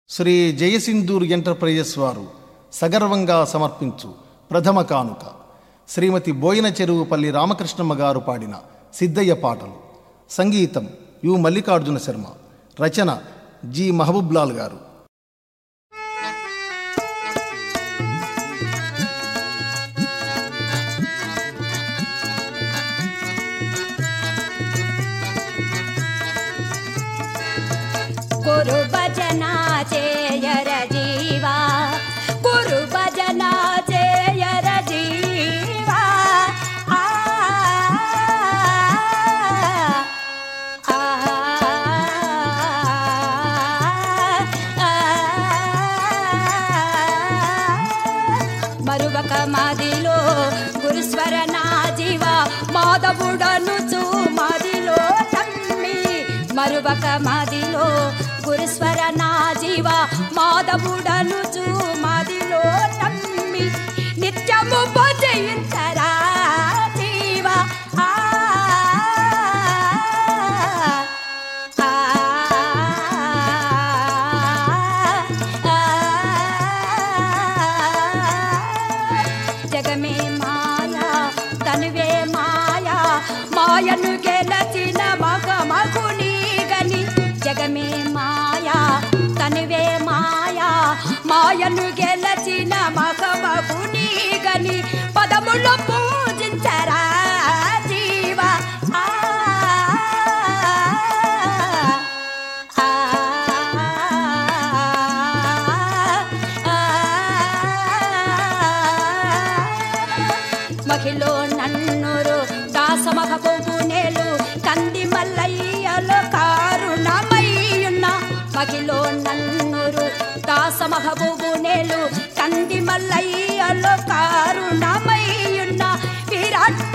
Shri జయసింధూర్ enterprises వారు సగర్వంగా సమర్పించు ప్రథమ కానుక శ్రీమతి బోయిన చెరువుపల్లి రామకృష్ణమ్మ గారు పాడిన సిద్ధయ్య పాటలు సంగీతం యు మల్లికార్జున శర్మ రచన జి మహబూబ్లాల్ గారు కురు భజన చేయర జీవా కురు భజన చేయర జీవా ఆ, ఆ, మరువక మాదిలో గురుస్వర నా జీవ మాధవుడను చూ మాదిలో తమ్మి మరువక మాదిలో గురుస్వర నా జీవ మాధవుడను చూ మాదిలో తమ్మి నిత్యము భజయించరా జీవ ఆ ఆ, జగమే మాయా తనువే మాయా మాయను గెలచిన మగ మగుని గని జగమే మాయా తనువే మాయా మాయను గెలచిన మగ మగుని గని పదములు పూజించరా జీవ ఆ ఆ మహిళ నన్నురు దాసమగ నేలు కంది మల్లయ్యలో కారుణమయ్యున్న మహిళ నన్నురు దాసమగ నేలు కంది మల్లయ్యలో కారుణమయ్యున్న విరాట్